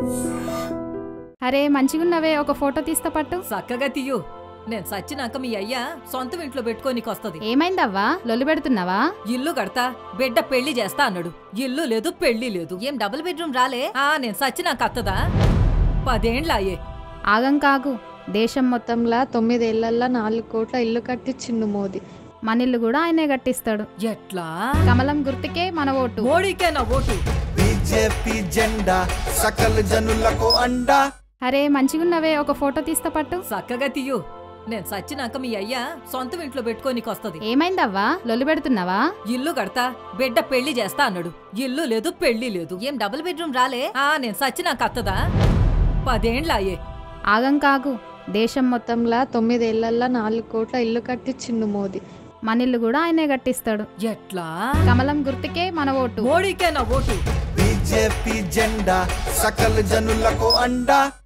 అరే మంచిగున్నవే ఒక ఫోటో తీస్తా పట్టు చక్కగా తీయు నేను సచ్చినాక మీ అయ్యా సొంతం ఇంట్లో పెట్టుకోనికొస్తది ఏమైందవ్వా లొల్లి పెడుతున్నావా ఇల్లు కడతా బిడ్డ పెళ్లి చేస్తా అన్నాడు ఇల్లు లేదు పెళ్లి లేదు ఏం డబుల్ బెడ్రూమ్ రాలే ఆ నేను సచ్చినాక అత్తదా పదేండ్లాయే ఆగం కాగు దేశం మొత్తం మొత్తంలా తొమ్మిదేళ్లల్లా నాలుగు కోట్ల ఇల్లు కట్టించిండు మోదీ మనిల్లు కూడా ఆయనే కట్టిస్తాడు ఎట్లా కమలం గుర్తుకే మన ఓటు మోడీకే నా ఓటు బీజేపీ జెండా సకల జనులకు అండా అరే మంచిగున్నవే ఒక ఫోటో తీస్తా పట్టు చక్కగా తీయు నేను సచ్చినాక మీ అయ్యా సొంతం ఇంట్లో పెట్టుకోనికొస్తది ఏమైందవ్వా లొల్లి పెడుతున్నావా ఇల్లు కడతా బిడ్డ పెళ్లి చేస్తా అన్నాడు ఇల్లు లేదు పెళ్లి లేదు ఏం డబుల్ బెడ్రూమ్ రాలే ఆ నేను సచ్చినాక అత్తదా పదేండ్లాయే ఆగం కాగు దేశం మొత్తం మొత్తంలా తొమ్మిదేళ్లల్లా నాలుగు కోట్ల ఇల్లు కట్టించిండు మోదీ మనిల్లు కూడా ఆయనే కట్టిస్తాడు ఎట్లా కమలం గుర్తుకే మన ఓటు మోడీకే నా ఓటు బీజేపీ జెండా సకల జనులకు అండా